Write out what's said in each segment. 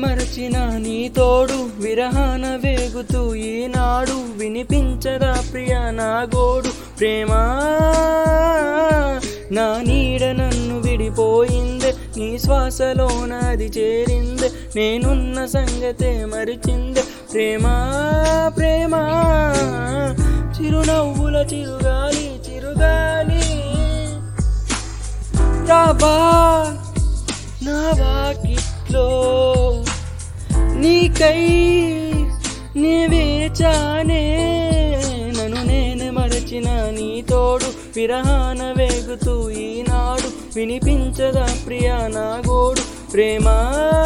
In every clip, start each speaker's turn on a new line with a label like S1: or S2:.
S1: మరచిన నీ తోడు విరహాన వేగుతూ ఈనాడు వినిపించదా ప్రియ నా గోడు ప్రేమా నా నీడ నన్ను విడిపోయిందే నీ శ్వాసలో నాది చేరిందే నేనున్న సంగతే మరిచిందే ప్రేమా ప్రేమా చిరునవ్వుల చిరుగాలి చిరుగాలి రాబా నా వాకిట్లో నీకై నే వేచానే నన్ను నేను మరచిన నీ తోడు విరహాన వేగుతూ ఈనాడు వినిపించదా ప్రియా నా గోడు ప్రేమా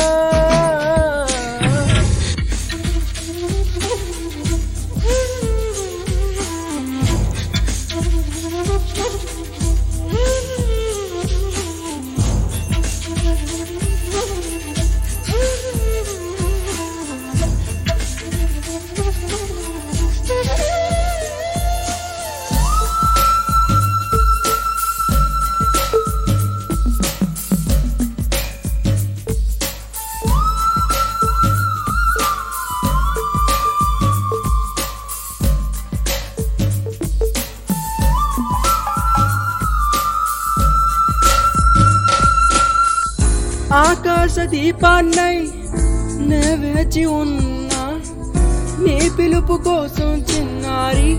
S1: ఆకాశ దీపాన్నై నే వేచి ఉన్నా నీ పిలుపు కోసం చిన్నారి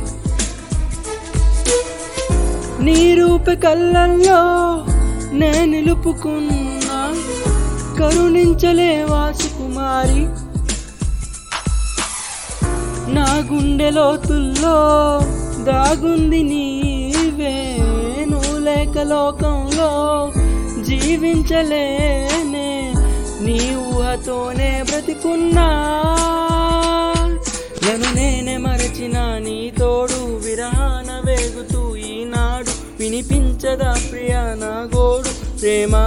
S1: నీ రూప కళ్ళల్లో నే నిలుపుకున్నా కరుణించలేవా సుకుమారి నా గుండె లోతుల్లో దాగుంది నీవే నువ్వు లేక లోకంలో జీవించలేనే నీ ఊహతోనే బ్రతికున్నా నన్ను నేనే మరచిన నీ తోడు విరహాన వేగుతూ ఈనాడు వినిపించదా ప్రియా నా గోడు ప్రేమా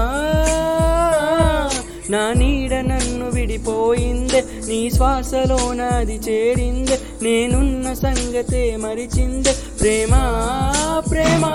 S1: నా నీడ నన్ను విడిపోయిందే నీ శ్వాసలో నాది చేరిందే నేనున్న సంగతే మరిచిందే ప్రేమా ప్రేమా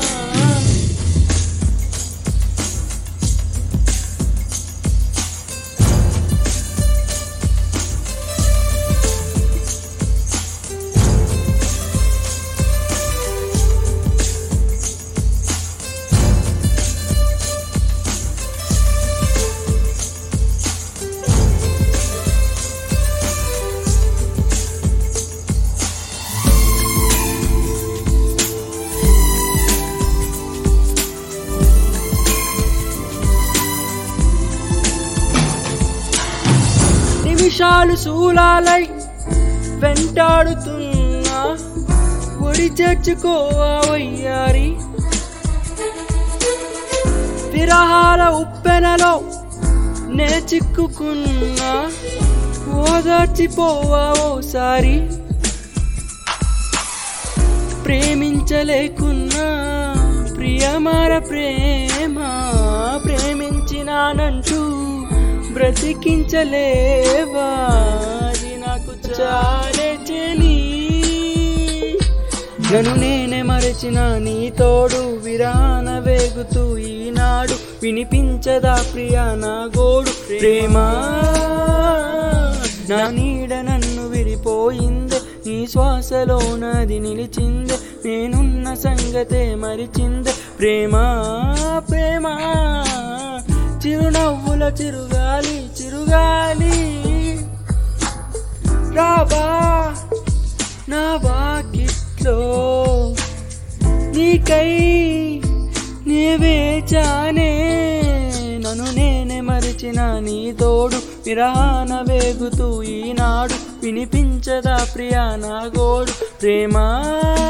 S1: నిమిషాలు శూలాలై వెంటాడుతున్నా ఒడి చేర్చుకోవా వయ్యారి విరహాల ఉప్పెనలో నే చిక్కుకున్నా ఓదార్చిపోవా ఓసారి ప్రేమించలేకున్నా ప్రియమార ప్రేమ ప్రేమించినానంటూ బ్రతికించలేవా అది నాకు చాలే చెలి నన్ను నేనే మరచిన నీ తోడు విరాన వేగుతూ ఈనాడు వినిపించదా ప్రియా నా గోడు ప్రేమా నా నీడ నన్ను విడిపోయిందే నీ శ్వాసలో నాది నిలిచిందే నేనున్న సంగతే మరిచిందే ప్రేమా ప్రేమా చిరునవ్వుల చిరుగాలి చిరుగాలి రాబా నా వాకిట్లో నీకై నే వేచానే నన్ను నేనే మరిచిన నీ తోడు విరహాన వేగుతూ ఈనాడు వినిపించదా ప్రియా నా గోడు ప్రేమా